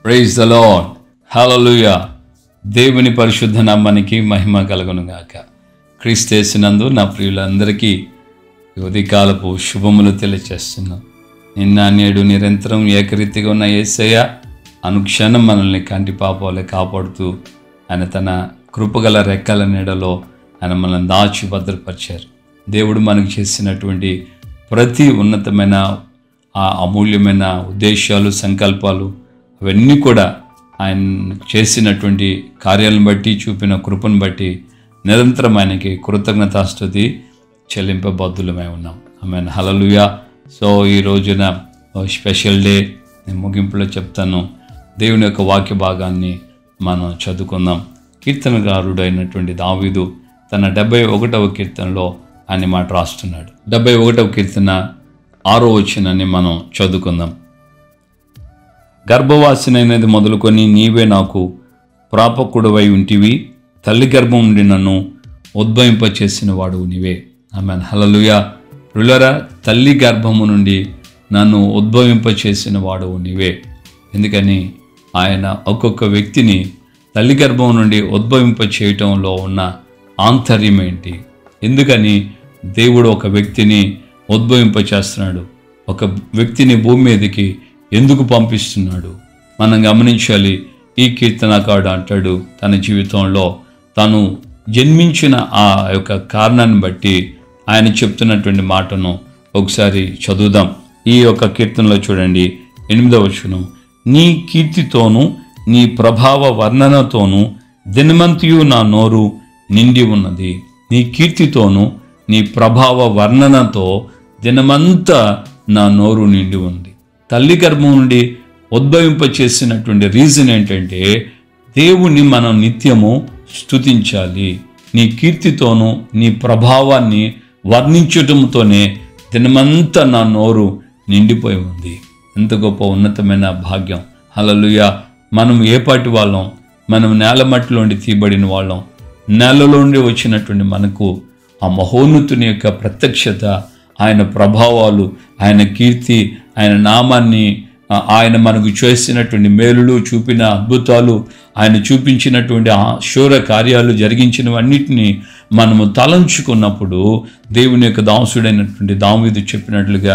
praise the lord హల్లెలూయా దేవుని పరిశుద్ధ నామానికి మహిమ కలుగును గాక క్రీస్తేసినందు నా ప్రియులందరికీ ఈ ఉదయకాలపు శుభములు తెలియచేస్తున్నాం నిన్న నేడు నిరంతరం ఏకరీతిగా ఉన్న యేసయ్య అనుక్షణం మనల్ని కంటి పాపాలే కాపాడుతూ ఆయన తన కృపగల రెక్కల నీడలో ఆయన మనల్ని దాచి భద్రపరిచారు దేవుడు మనకు చేసినటువంటి ప్రతి ఉన్నతమైన ఆ అమూల్యమైన ఉద్దేశాలు సంకల్పాలు అవన్నీ కూడా ఆయన చేసినటువంటి కార్యాలను బట్టి చూపిన కృపను బట్టి నిరంతరం ఆయనకి కృతజ్ఞతాస్తుతి చెల్లింపబద్దులమై ఉన్నాం ఆమె హలలుయా సో ఈ రోజున ఓ స్పెషల్ డే నేను ముగింపులో చెప్తాను దేవుని యొక్క వాక్య భాగాన్ని మనం చదువుకుందాం కీర్తనగారుడు అయినటువంటి దావీదు తన డెబ్బై ఒకటవ కీర్తనలో ఆయన మాట రాస్తున్నాడు డెబ్బై ఒకటవ కీర్తన ఆరో వచ్చినని మనం చదువుకుందాం గర్భవాసినైనది మొదలుకొని నీవే నాకు ప్రాపకుడవై ఉంటివి తల్లి గర్భం నుండి నన్ను ఉద్భవింపచేసిన వాడు నీవే ఆమె హలలుయ రులరా తల్లి గర్భము నుండి నన్ను ఉద్భవింపచేసిన వాడు నీవే ఎందుకని ఆయన ఒక్కొక్క వ్యక్తిని తల్లి గర్భం నుండి ఉద్భవింప చేయటంలో ఉన్న ఆంతర్యం ఏంటి ఎందుకని దేవుడు ఒక వ్యక్తిని ఉద్భవింప చేస్తున్నాడు ఒక వ్యక్తిని భూమి మీదకి ఎందుకు పంపిస్తున్నాడు మనం గమనించాలి ఈ కీర్తనకాడు అంటాడు తన జీవితంలో తను జన్మించిన ఆ యొక్క కారణాన్ని బట్టి ఆయన చెప్తున్నటువంటి మాటను ఒకసారి చదువుదాం ఈ యొక్క కీర్తనలో చూడండి ఎనిమిదవ వచనం నీ కీర్తితోనూ నీ ప్రభావ వర్ణనతోనూ దినమంతియు నా నోరు నిండి ఉన్నది నీ కీర్తితోనూ నీ ప్రభావ వర్ణనతో దినమంతా నా నోరు నిండి ఉంది తల్లి గర్భం నుండి ఉద్భవింప చేసినటువంటి రీజన్ ఏంటంటే దేవుణ్ణి మనం నిత్యము స్తుతించాలి నీ కీర్తితోనూ నీ ప్రభావాన్ని వర్ణించటంతోనే దినమంతా నా నోరు నిండిపోయి ఉంది ఎంత గొప్ప ఉన్నతమైన భాగ్యం హలలుయ మనం ఏ పాటి వాళ్ళం మనం నేల మట్టిలోండి తీయబడిన వాళ్ళం నేలలోండి వచ్చినటువంటి మనకు ఆ మహోన్నతుని యొక్క ప్రత్యక్షత ఆయన ప్రభావాలు ఆయన కీర్తి ఆయన నామాన్ని ఆ, ఆయన మనకు చేసినటువంటి మేలులు చూపిన అద్భుతాలు ఆయన చూపించినటువంటి ఆ శూర కార్యాలు జరిగించినవన్నిటినీ మనము తలంచుకున్నప్పుడు దేవుని యొక్క దాసుడైనటువంటి దావీదు చెప్పినట్లుగా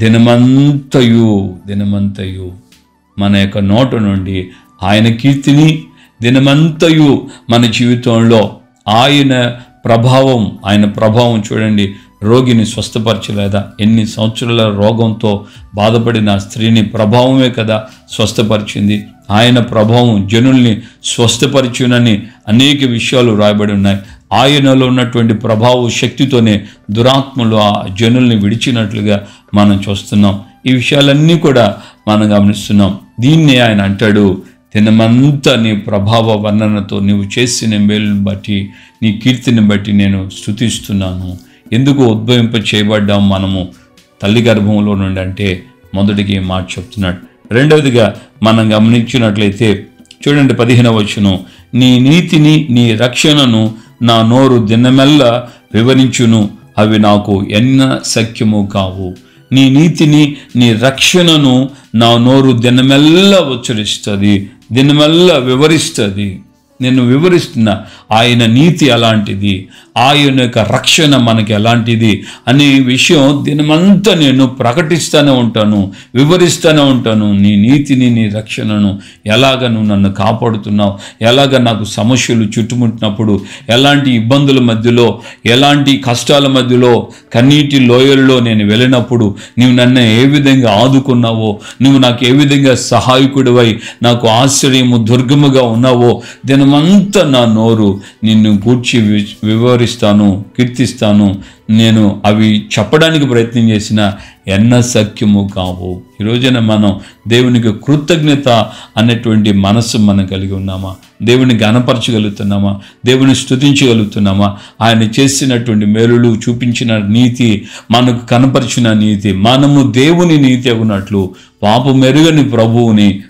దినమంతయు దినమంతయు మన యొక్క నోట నుండి ఆయన కీర్తిని దినమంతయు మన జీవితంలో ఆయన ప్రభావం ఆయన ప్రభావం చూడండి రోగిని స్వస్థపరచలేదా ఎన్ని సంవత్సరాల రోగంతో బాధపడిన ఆ స్త్రీని ప్రభావమే కదా స్వస్థపరిచింది ఆయన ప్రభావం జనుల్ని స్వస్థపరిచునని అనేక విషయాలు రాయబడి ఉన్నాయి ఆయనలో ఉన్నటువంటి ప్రభావ శక్తితోనే దురాత్మలు ఆ జనుల్ని విడిచినట్లుగా మనం చూస్తున్నాం ఈ విషయాలన్నీ కూడా మనం గమనిస్తున్నాం దీన్ని ఆయన అంటాడు దినమంతా నీ ప్రభావ వర్ణనతో నీవు చేసిన మేలుని బట్టి నీ కీర్తిని బట్టి నేను స్థుతిస్తున్నాను ఎందుకు ఉద్భవింప చేయబడ్డాం మనము తల్లి గర్భంలో నుండి అంటే మొదటికి ఈ మాట చెప్తున్నాడు రెండవదిగా మనం గమనించినట్లయితే చూడండి పదిహేనవ వచ్చును నీ నీతిని నీ రక్షణను నా నోరు దినమెల్లా వివరించును అవి నాకు ఎన్న సఖ్యము కావు నీ నీతిని నీ రక్షణను నా నోరు దినమెల్లా ఉచ్చరిస్తుంది దినమెల్లా వివరిస్తుంది నేను వివరిస్తున్నా ఆయన నీతి ఎలాంటిది ఆయన యొక్క రక్షణ మనకి ఎలాంటిది అనే విషయం దినమంతా నేను ప్రకటిస్తూనే ఉంటాను వివరిస్తూనే ఉంటాను నీ నీతిని నీ రక్షణను ఎలాగ నువ్వు నన్ను కాపాడుతున్నావు ఎలాగ నాకు సమస్యలు చుట్టుముట్టినప్పుడు ఎలాంటి ఇబ్బందుల మధ్యలో ఎలాంటి కష్టాల మధ్యలో కన్నీటి లోయల్లో నేను వెళ్ళినప్పుడు నీవు నన్ను ఏ విధంగా ఆదుకున్నావో నువ్వు నాకు ఏ విధంగా సహాయకుడివై నాకు ఆశ్చర్యము దుర్గముగా ఉన్నావో దినమంతా నా నోరు నిన్ను గూర్చి వి- వివరిస్తాను కీర్తిస్తాను నేను అవి చెప్పడానికి ప్రయత్నం చేసిన ఎన్న సఖ్యము కావు ఈ రోజున మనం దేవునికి కృతజ్ఞత అనేటువంటి మనస్సు మనం కలిగి ఉన్నామా దేవుని గణపరచగలుగుతున్నామా దేవుని స్తుతించగలుగుతున్నామా ఆయన చేసినటువంటి మేలులు చూపించిన నీతి మనకు కనపరిచిన నీతి మనము దేవుని నీతి అగునట్లు పాప మెరుగని ప్రభువుని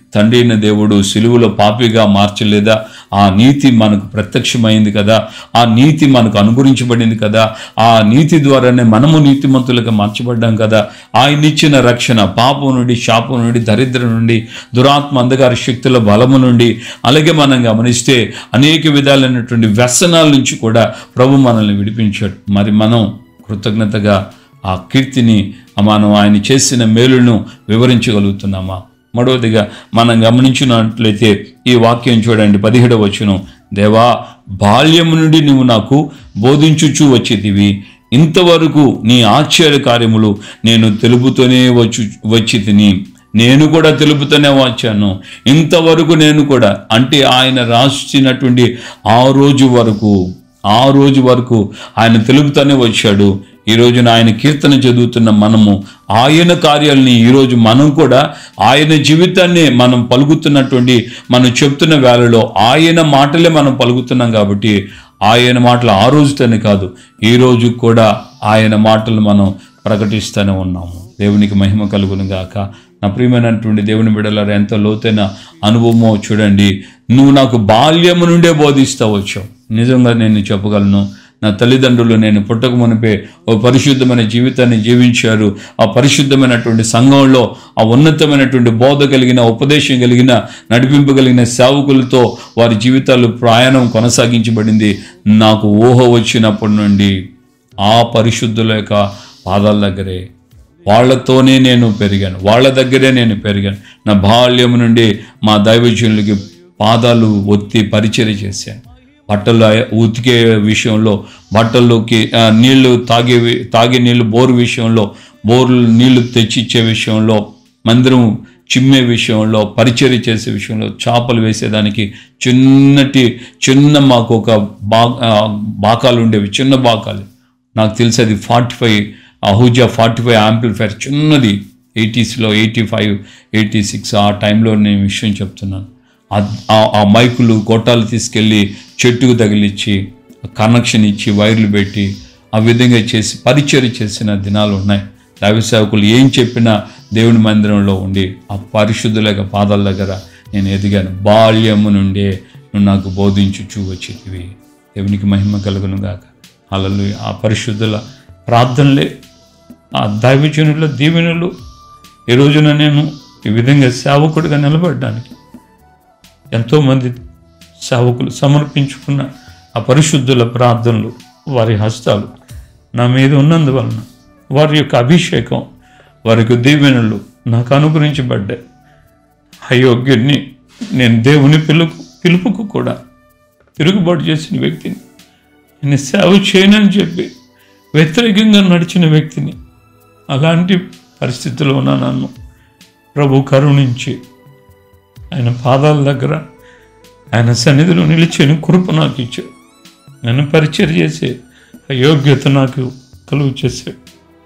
తండ్రి అయిన దేవుడు సిలువలో పాపిగా మార్చలేదా ఆ నీతి మనకు ప్రత్యక్షమైంది కదా ఆ నీతి మనకు అనుగురించబడింది కదా ఆ నీతి ద్వారానే మనము నీతిమంతులుగా మార్చబడ్డాం కదా ఆయన ఇచ్చిన రక్షణ పాపం నుండి శాపం నుండి దరిద్రం నుండి దురాత్మ అంధకార శక్తుల బలము నుండి అలాగే మనం గమనిస్తే అనేక విధాలైనటువంటి వ్యసనాల నుంచి కూడా ప్రభు మనల్ని విడిపించాడు మరి మనం కృతజ్ఞతగా ఆ కీర్తిని మనం ఆయన చేసిన మేలును వివరించగలుగుతున్నామా మూడవదిగా మనం గమనించినట్లయితే ఈ వాక్యం చూడండి పదిహేడవ వచ్చును దేవా బాల్యము నుండి నువ్వు నాకు బోధించుచూ వచ్చేదివి ఇంతవరకు నీ ఆశ్చర్య కార్యములు నేను తెలుపుతూనే వచ్చు వచ్చి తిని నేను కూడా తెలుపుతూనే వచ్చాను ఇంతవరకు నేను కూడా అంటే ఆయన రాసినటువంటి ఆ రోజు వరకు ఆ రోజు వరకు ఆయన తెలుపుతూనే వచ్చాడు ఈ రోజున ఆయన కీర్తన చదువుతున్న మనము ఆయన కార్యాలని ఈరోజు మనం కూడా ఆయన జీవితాన్ని మనం పలుకుతున్నటువంటి మనం చెప్తున్న వేళలో ఆయన మాటలే మనం పలుకుతున్నాం కాబట్టి ఆయన మాటలు ఆ రోజుతోనే కాదు ఈ రోజు కూడా ఆయన మాటలు మనం ప్రకటిస్తూనే ఉన్నాము దేవునికి మహిమ కలుగును గాక నా ప్రియమైనటువంటి దేవుని బిడ్డలారా ఎంత లోతైన అనుభవమో చూడండి నువ్వు నాకు బాల్యము నుండే బోధిస్తా వచ్చావు నిజంగా నేను చెప్పగలను నా తల్లిదండ్రులు నేను పుట్టక మునిపే ఓ పరిశుద్ధమైన జీవితాన్ని జీవించారు ఆ పరిశుద్ధమైనటువంటి సంఘంలో ఆ ఉన్నతమైనటువంటి బోధ కలిగిన ఉపదేశం కలిగిన నడిపింపగలిగిన సేవకులతో వారి జీవితాలు ప్రయాణం కొనసాగించబడింది నాకు ఊహ వచ్చినప్పటి నుండి ఆ పరిశుద్ధుల యొక్క పాదాల దగ్గరే వాళ్ళతోనే నేను పెరిగాను వాళ్ళ దగ్గరే నేను పెరిగాను నా బాల్యం నుండి మా దైవజనులకి పాదాలు ఒత్తి పరిచయం చేశాను బట్టలు ఉతికే విషయంలో బట్టల్లోకి ఆ, నీళ్లు తాగే వి- తాగే నీళ్లు బోరు విషయంలో బోర్లు నీళ్లు తెచ్చిచ్చే విషయంలో మందిరం చిమ్మే విషయంలో పరిచర్య చేసే విషయంలో చేపలు వేసేదానికి చిన్నటి చిన్న మాకు ఒక బా ఆ, బాకాలు ఉండేవి చిన్న బాకాలు నాకు తెలిసి అది forty five Ahuja forty five amplifier చిన్నది ఎయిటీస్లో ఎయిటీ ఫైవ్ ఎయిటీ సిక్స్ ఆ టైంలో నేను విషయం చెప్తున్నాను ఆ- ఆ- ఆ మైకులు గొట్టాలు తీసుకెళ్ళి చెట్టుకు తగిలిచ్చి కనెక్షన్ ఇచ్చి వైర్లు పెట్టి ఆ విధంగా చేసి పరిచయం చేసిన దినాలు ఉన్నాయి దైవ సేవకులు ఏం చెప్పినా దేవుని మందిరంలో ఉండి ఆ పరిశుద్ధుల యొక్క పాదాల దగ్గర నేను ఎదిగాను బాల్యము నుండే నువ్వు నాకు బోధించుచూ వచ్చేటివి దేవునికి మహిమ కలుగును గాక అలలు ఆ పరిశుద్ధుల ప్రార్థనలే ఆ దైవజనుల దీవెనలు ఈ రోజున నేను ఈ విధంగా సేవకుడిగా నిలబడడానికి ఎంతోమంది సేవకులు సమర్పించుకున్న ఆ పరిశుద్ధుల ప్రార్థనలు వారి హస్తాలు నా మీద ఉన్నందువలన వారి యొక్క అభిషేకం వారి యొక్క దీవెనలు నాకు అనుగ్రహించబడ్డాయి అయోగ్యుడిని నేను దేవుని పిలుపు పిలుపుకు కూడా తిరుగుబాటు చేసిన వ్యక్తిని నేను సేవ చేయనని చెప్పి వ్యతిరేకంగా నడిచిన వ్యక్తిని అలాంటి పరిస్థితిలో ఉన్న నన్ను ప్రభు కరుణించి ఆయన పాదాల దగ్గర ఆయన సన్నిధిలో నిలిచిన కృప నాకు ఇచ్చాడు నన్ను పరిచయం చేసే అయోగ్యత నాకు కలుగు చేశాడు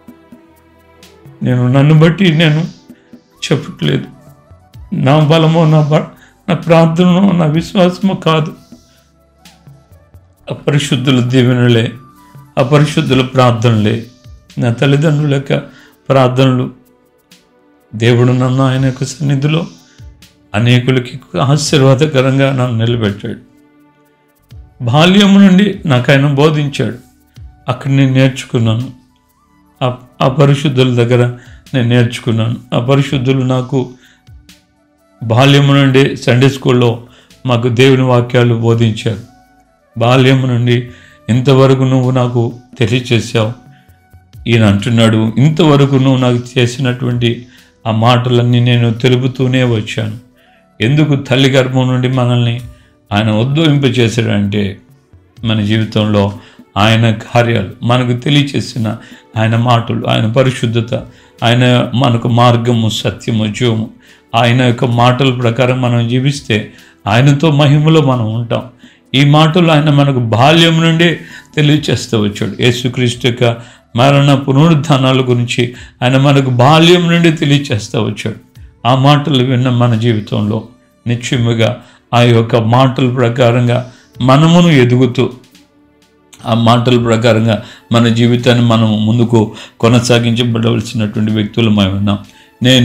నేను నన్ను బట్టి నేను చెప్పట్లేదు నా బలమో నా బ నా ప్రార్థనో నా విశ్వాసమో కాదు అపరిశుద్ధుల దీవెనలే అపరిశుద్ధుల ప్రార్థనలే నా తల్లిదండ్రుల యొక్క ప్రార్థనలు దేవుడు నన్ను ఆయన యొక్క సన్నిధిలో అనేకులకి ఆశీర్వాదకరంగా నన్ను నిలబెట్టాడు బాల్యం నుండి నాకు ఆయన బోధించాడు అక్కడ నేను నేర్చుకున్నాను ఆ- ఆ పరిశుద్ధుల దగ్గర నేను నేర్చుకున్నాను ఆ పరిశుద్ధులు నాకు బాల్యం నుండి సండే స్కూల్లో మాకు దేవుని వాక్యాలు బోధించారు బాల్యం నుండి ఇంతవరకు నువ్వు నాకు తెలియచేసావు ఈయన అంటున్నాడు ఇంతవరకు నువ్వు నాకు చేసినటువంటి ఆ మాటలన్నీ నేను తెలుపుతూనే వచ్చాను ఎందుకు తల్లి గర్భం నుండి మనల్ని ఆయన ఉద్భవింపచేశాడంటే మన జీవితంలో ఆయన కార్యాలు మనకు తెలియచేసిన ఆయన మాటలు ఆయన పరిశుద్ధత ఆయన మనకు మార్గము సత్యము జీవము ఆయన యొక్క మాటల ప్రకారం మనం జీవిస్తే ఆయనతో మహిమలో మనం ఉంటాం ఈ మాటలు ఆయన మనకు బాల్యం నుండే తెలియచేస్తూ వచ్చాడు యేసుక్రీస్తు యొక్క మరణ పునరుద్ధానాల గురించి ఆయన మనకు బాల్యం నుండి తెలియచేస్తూ వచ్చాడు ఆ మాటలు విన్న మన జీవితంలో నిశ్చయముగా ఆ యొక్క మాటల ప్రకారంగా మనమును ఎదుగుతూ ఆ మాటల ప్రకారంగా మన జీవితాన్ని మనం ముందుకు కొనసాగించబడవలసినటువంటి వ్యక్తులమై ఉన్నాం నేను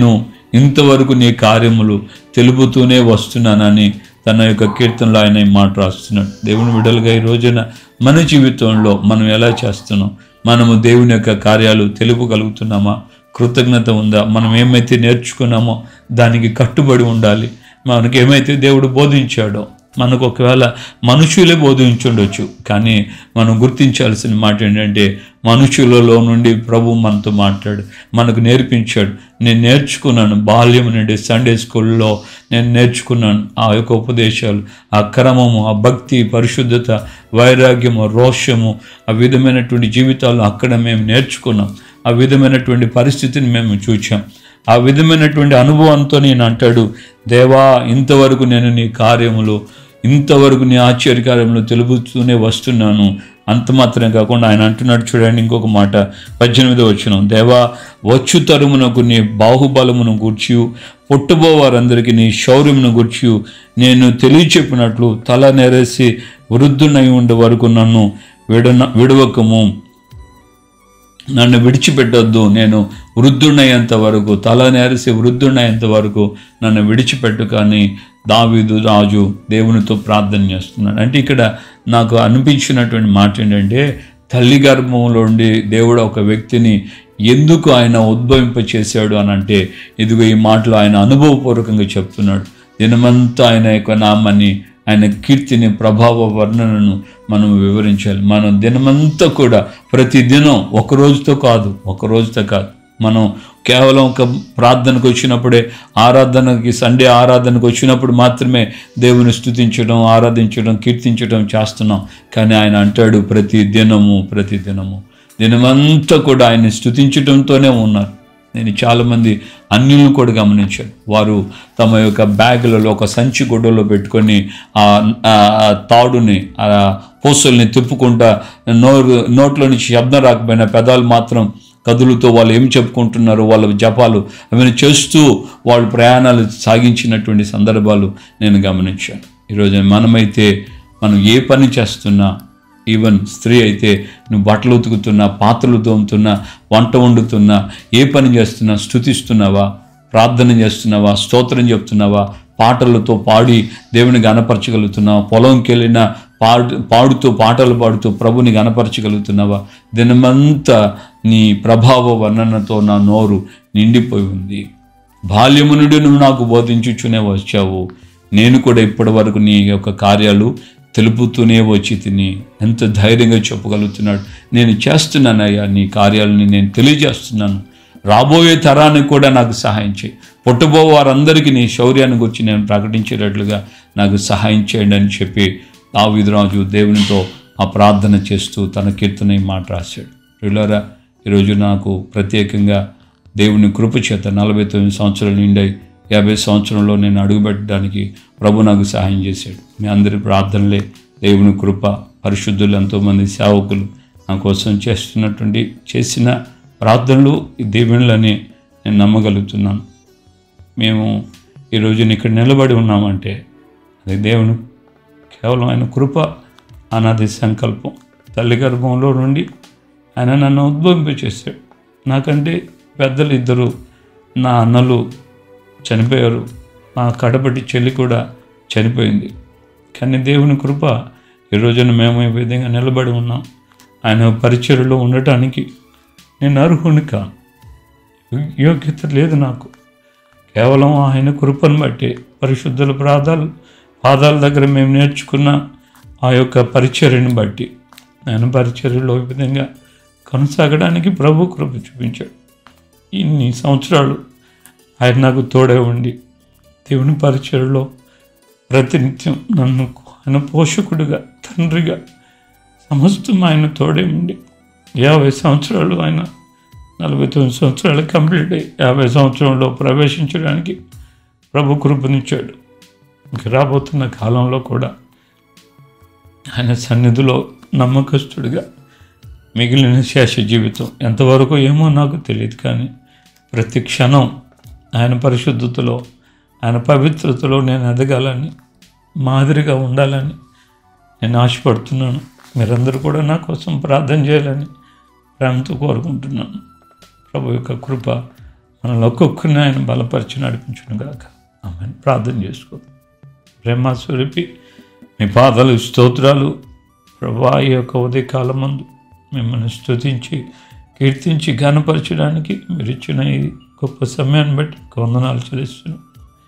ఇంతవరకు నీ కార్యములు తెలుపుతూనే వస్తున్నానని తన యొక్క కీర్తనలో ఆయన ఈ మాట రాస్తున్నాడు దేవుని విడలుగా ఈ రోజున మన జీవితంలో మనం ఎలా చేస్తున్నాం మనము దేవుని యొక్క కార్యాలు తెలుపగలుగుతున్నామా కృతజ్ఞత ఉందా మనం ఏమైతే నేర్చుకున్నామో దానికి కట్టుబడి ఉండాలి మనకి ఏమైతే దేవుడు బోధించాడో మనకు ఒకవేళ మనుషులే బోధించుండొచ్చు కానీ మనం గుర్తించాల్సిన మాట ఏంటంటే మనుషులలో నుండి ప్రభు మనతో మాట్లాడు మనకు నేర్పించాడు నేను నేర్చుకున్నాను బాల్యం నుండి సండే స్కూల్లో నేను నేర్చుకున్నాను ఆ యొక్క ఉపదేశాలు ఆ క్రమము ఆ భక్తి పరిశుద్ధత వైరాగ్యము రోషము ఆ విధమైనటువంటి జీవితాలు అక్కడ మేము నేర్చుకున్నాం ఆ విధమైనటువంటి పరిస్థితిని మేము చూచాం ఆ విధమైనటువంటి అనుభవంతో నేను అంటాడు దేవా ఇంతవరకు నేను నీ కార్యములు ఇంతవరకు నీ ఆశ్చర్యకార్యములు తెలుపుతూనే వస్తున్నాను అంత మాత్రమే కాకుండా ఆయన అంటున్నాడు చూడండి ఇంకొక మాట పద్దెనిమిదో వచ్చిన దేవా వచ్చు తరుమునకు నీ బాహుబలమును గూర్చి పుట్టబో వారందరికీ నీ శౌర్యమును గూర్చి నేను తెలియచెప్పినట్లు తల నెరేసి వృద్ధునై ఉండే వరకు నన్ను విడన విడవకము నన్ను విడిచిపెట్టొద్దు నేను వృద్ధుడయ్యేంత వరకు తల నేరిసి వృద్ధుడయ్యేంత వరకు నన్ను విడిచిపెట్టు కానీ దావీదు రాజు దేవునితో ప్రార్థన చేస్తున్నాడు అంటే ఇక్కడ నాకు అనిపించినటువంటి మాట ఏంటంటే తల్లి గర్భంలో ఉండి దేవుడు ఒక వ్యక్తిని ఎందుకు ఆయన ఉద్భవింప చేశాడు అని అంటే ఇదిగో ఈ మాటలు ఆయన అనుభవపూర్వకంగా చెప్తున్నాడు దినమంతా ఆయన యొక్క నామాన్ని ఆయన కీర్తిని ప్రభావ వర్ణనను మనం వివరించాలి మనం దినమంతా కూడా ప్రతి దినం ఒక రోజుతో కాదు ఒక రోజుతో కాదు మనం కేవలం ఒక ప్రార్థనకు వచ్చినప్పుడే ఆరాధనకి సండే ఆరాధనకు వచ్చినప్పుడు మాత్రమే దేవుని స్థుతించడం ఆరాధించడం కీర్తించడం చేస్తున్నాం కానీ ఆయన అంటాడు ప్రతి దినము ప్రతి దినము దినమంతా కూడా ఆయన్ని స్థుతించడంతోనే ఉన్నారు నేను చాలామంది అన్యులను కూడా గమనించాను వారు తమ యొక్క బ్యాగులలో ఒక సంచి గుడ్డలో పెట్టుకొని ఆ ఆ తాడుని ఆ పూసల్ని తిప్పుకుంటా నోరు నోట్లో నుంచి శబ్దం రాకపోయినా పెదాలు మాత్రం కదులుతో వాళ్ళు ఏం చెప్పుకుంటున్నారు వాళ్ళ జపాలు అవన్నీ చేస్తూ వాళ్ళు ప్రయాణాలు సాగించినటువంటి సందర్భాలు నేను గమనించాను ఈరోజు మనమైతే మనం ఏ పని చేస్తున్నా ఈవెన్ స్త్రీ అయితే నువ్వు బట్టలు ఉతుకుతున్నా పాత్రలు తోముతున్నా వంట వండుతున్నా ఏ పని చేస్తున్నా స్థుతిస్తున్నావా ప్రార్థన చేస్తున్నావా స్తోత్రం చెప్తున్నావా పాటలతో పాడి దేవుని గనపరచగలుగుతున్నావా పొలంకి వెళ్ళినా పాడు పాడుతూ పాటలు పాడుతూ ప్రభుని గనపరచగలుగుతున్నావా దినమంతా నీ ప్రభావ వర్ణనతో నా నోరు నిండిపోయి ఉంది బాల్యము నుండి నువ్వు నాకు బోధించుచునే వచ్చావు నేను కూడా ఇప్పటి వరకు నీ యొక్క కార్యాలు తెలుపుతూనే వచ్చి తిని ఎంత ధైర్యంగా చెప్పగలుగుతున్నాడు నేను చేస్తున్నానయ్యా నీ కార్యాలని నేను తెలియజేస్తున్నాను రాబోయే తరానికి కూడా నాకు సహాయం చేయి పుట్టబో వారందరికీ నీ శౌర్యాన్ని గురించి నేను ప్రకటించేటట్లుగా నాకు సహాయం చేయండి అని చెప్పి దావిదరాజు దేవునితో ఆ ప్రార్థన చేస్తూ తన కీర్తన ఈ మాట రాశాడు పిల్లరా ఈరోజు నాకు ప్రత్యేకంగా దేవుని కృప చేత నలభై తొమ్మిది సంవత్సరాలు నిండాయి యాభై సంవత్సరంలో నేను అడుగుపెట్టడానికి ప్రభు నాకు సహాయం చేశాడు మీ అందరి ప్రార్థనలే దేవుని కృప పరిశుద్ధులు ఎంతోమంది సేవకులు నా కోసం చేస్తున్నటువంటి చేసిన ప్రార్థనలు ఈ దీవెనలని నేను నమ్మగలుగుతున్నాను మేము ఈరోజు ఇక్కడ నిలబడి ఉన్నామంటే అది దేవుని కేవలం ఆయన కృప అనాది సంకల్పం తల్లి గర్భంలో నుండి ఆయన నన్ను ఉద్భవింపచేశాడు నాకంటే పెద్దలు ఇద్దరు నా అన్నలు చనిపోయారు మా కడపటి చెల్లి కూడా చనిపోయింది కానీ దేవుని కృప ఈ రోజున మేము ఈ విధంగా నిలబడి ఉన్నాం ఆయన పరిచయలో ఉండటానికి నేను అర్హుని కాను యోగ్యత లేదు నాకు కేవలం ఆయన కృపను బట్టి పరిశుద్ధుల ప్రాదాలు పాదాల దగ్గర మేము నేర్చుకున్న ఆ యొక్క పరిచర్యను బట్టి ఆయన పరిచర్యలో ఈ విధంగా కొనసాగడానికి ప్రభు కృప చూపించాడు ఇన్ని సంవత్సరాలు ఆయన నాకు తోడే ఉండి దేవుని పరిచయలో ప్రతినిత్యం నన్ను ఆయన పోషకుడిగా తండ్రిగా సమస్తం ఆయన తోడే ఉండి యాభై సంవత్సరాలు ఆయన నలభై తొమ్మిది సంవత్సరాలు కంప్లీట్ అయ్యి యాభై సంవత్సరంలో ప్రవేశించడానికి ప్రభు కృపనిచ్చాడు ఇంక రాబోతున్న కాలంలో కూడా ఆయన సన్నిధిలో నమ్మకస్తుడిగా మిగిలిన శేష జీవితం ఎంతవరకు ఏమో నాకు తెలియదు కానీ ప్రతి క్షణం ఆయన పరిశుద్ధతలో ఆయన పవిత్రతలో నేను ఎదగాలని మాదిరిగా ఉండాలని నేను ఆశపడుతున్నాను మీరందరూ కూడా నా కోసం ప్రార్థన చేయాలని ప్రేమతో కోరుకుంటున్నాను ప్రభు యొక్క కృప మనల్ని ఒక్కొక్కరిని ఆయన బలపరిచి నడిపించును గాక ఆమె ప్రార్థన చేసుకో ప్రేమ స్వరూపి మీ పాదాలు స్తోత్రాలు ప్రభా ఈ యొక్క ఉదయకాలం మందు మిమ్మల్ని స్తుతించి కీర్తించి ఘనపరచడానికి మీరు ఇచ్చిన ఈ గొప్ప సమయాన్ని బట్టి మీకు వందనాలు చెల్లిస్తున్నాను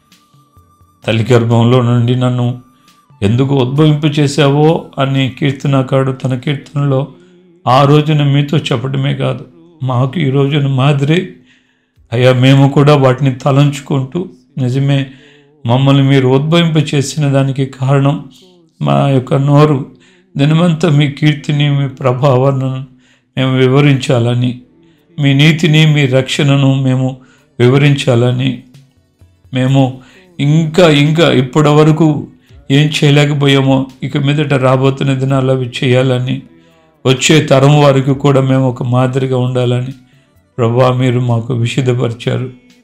తల్లి గర్భంలో నుండి నన్ను ఎందుకు ఉద్భవింప చేశావో అని కీర్తనకాడు తన కీర్తనలో ఆ రోజున మీతో చెప్పడమే కాదు మాకు ఈ రోజున మాదిరి అయ్యా మేము కూడా వాటిని తలంచుకుంటూ నిజమే మమ్మల్ని మీరు ఉద్భవింప చేసిన దానికి కారణం మా యొక్క నోరు దినమంతా మీ కీర్తిని మీ ప్రభావాలను మేము వివరించాలని మీ నీతిని మీ రక్షణను మేము వివరించాలని మేము ఇంకా ఇంకా ఇప్పటి వరకు ఏం చేయలేకపోయామో ఇక మీదట రాబోతున్న దినాలు అవి చేయాలని వచ్చే తరం వారికి కూడా మేము ఒక మాదిరిగా ఉండాలని ప్రభా మీరు మాకు విషిదపరిచారు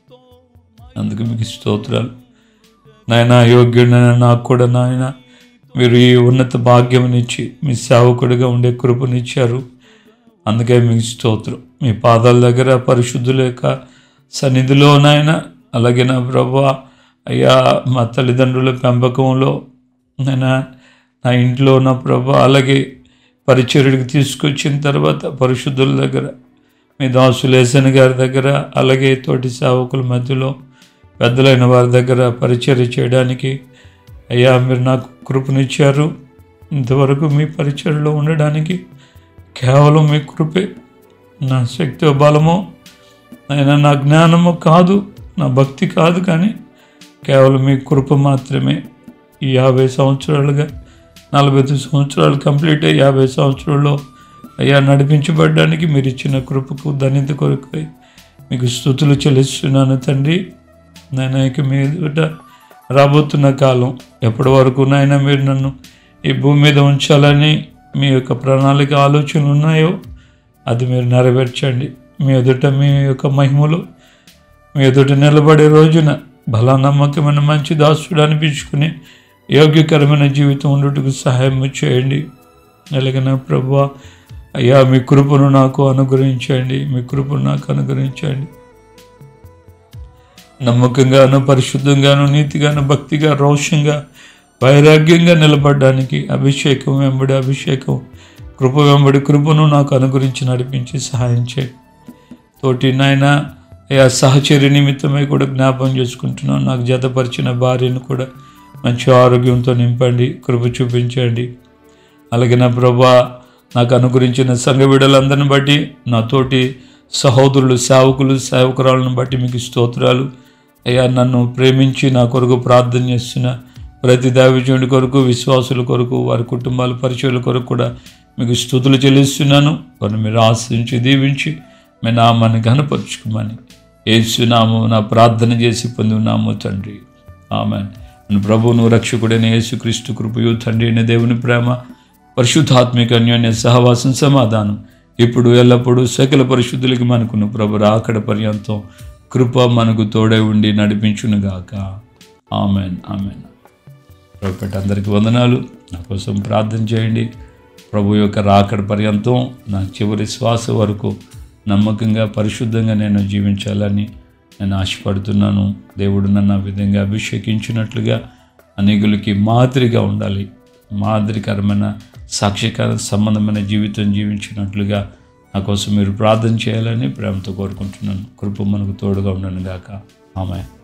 అందుకు మీకు స్తోత్రాలు నాయన యోగ్యుడైన నాకు కూడా నాయన మీరు ఈ ఉన్నత భాగ్యమునిచ్చి మీ సేవకుడిగా ఉండే కృపనిచ్చారు అందుకే మీకు స్తోత్రం మీ పాదాల దగ్గర పరిశుద్ధుల యొక్క సన్నిధిలో నాయన అలాగే నా ప్రభా అయ్యా మా తల్లిదండ్రుల పెంపకంలో నేను నా ఇంట్లో నా ప్రభా అలాగే పరిచర్యకి తీసుకొచ్చిన తర్వాత పరిశుద్ధుల దగ్గర మీ దాసులేసన్ గారి దగ్గర అలాగే తోటి సేవకుల మధ్యలో పెద్దలైన వారి దగ్గర పరిచర్య చేయడానికి అయ్యా మీరు నాకు కృపనిచ్చారు ఇంతవరకు మీ పరిచర్యలో ఉండడానికి కేవలం మీ కృపే నా శక్తి బలమో అయినా నా జ్ఞానము కాదు నా భక్తి కాదు కానీ కేవలం మీ కృప మాత్రమే ఈ యాభై సంవత్సరాలుగా నలభై ఐదు సంవత్సరాలు కంప్లీట్ అయ్యి యాభై సంవత్సరాల్లో అయ్యా నడిపించబడడానికి మీరు ఇచ్చిన కృపకు ధన్యత కొరకై మీకు స్థుతులు చెల్లిస్తున్నాను తండ్రి నేను ఇక మీ ఎదుట రాబోతున్న కాలం ఎప్పటి వరకు నాయన మీరు నన్ను ఈ భూమి మీద ఉంచాలని మీ యొక్క ప్రణాళిక ఆలోచనలు ఉన్నాయో అది మీరు నెరవేర్చండి మీ ఎదుట మీ యొక్క మహిమలు మీ ఎదుట నిలబడే రోజున బలా నమ్మకమైన మంచి దాసుడు అనిపించుకుని యోగ్యకరమైన జీవితం ఉండుటకు సహాయం చేయండి అలాగన ప్రభా అయ్యా మీ కృపను నాకు అనుగ్రహించండి మీ కృపను నాకు అనుగ్రహించండి నమ్మకంగాను పరిశుద్ధంగాను నీతిగాను భక్తిగా రోషంగా వైరాగ్యంగా నిలబడడానికి అభిషేకం వెంబడి అభిషేకం కృప వెంబడి కృపను నాకు అనుగురించి నడిపించి సహాయం చేయి తోటి నాయన అయ్యా సహచర్య నిమిత్తమై కూడా జ్ఞాపం చేసుకుంటున్నాను నాకు జతపరిచిన భార్యను కూడా మంచి ఆరోగ్యంతో నింపండి కృప చూపించండి అలాగే నా ప్రభా నాకు అనుగురించిన సంఘ బిడ్డలందరిని బట్టి నా తోటి సహోదరులు సేవకులు సేవకురాలను బట్టి మీకు స్తోత్రాలు అయ్యా నన్ను ప్రేమించి నా కొరకు ప్రార్థన చేస్తున్న ప్రతి దావిజుడి కొరకు విశ్వాసుల కొరకు వారి కుటుంబాల పరిచయాల కొరకు కూడా మీకు స్థుతులు చెల్లిస్తున్నాను వారిని మీరు ఆశ్రయించి దీవించి మీ నామాన్ని ఘనపరుచుకోమని ఏసునామం నా ప్రార్థన చేసి పొంది ఉన్నాము తండ్రి ఆమె ప్రభువును రక్షకుడైన యేసుక్రీస్తు కృపయు తండ్రి అయిన దేవుని ప్రేమ పరిశుద్ధాత్మిక అన్యోన్య సహవాసం సమాధానం ఇప్పుడు ఎల్లప్పుడూ సకల పరిశుద్ధులకి మనకును ప్రభు రాకడ పర్యంతం కృప మనకు తోడై ఉండి నడిపించునుగాక ఆమెన్ ఆమెన్ ప్రభు అందరికీ వందనాలు నా కోసం ప్రార్థన చేయండి ప్రభు యొక్క రాకడ పర్యంతం నా చివరి శ్వాస వరకు నమ్మకంగా పరిశుద్ధంగా నేను జీవించాలని నేను ఆశపడుతున్నాను దేవుడు నన్ను ఆ విధంగా అభిషేకించినట్లుగా అనేకులకి మాదిరిగా ఉండాలి మాదిరికరమైన సాక్షికర సంబంధమైన జీవితం జీవించినట్లుగా నా కోసం మీరు ప్రార్థన చేయాలని ప్రేమతో కోరుకుంటున్నాను కృప మనకు తోడుగా ఉండను గాక ఆమె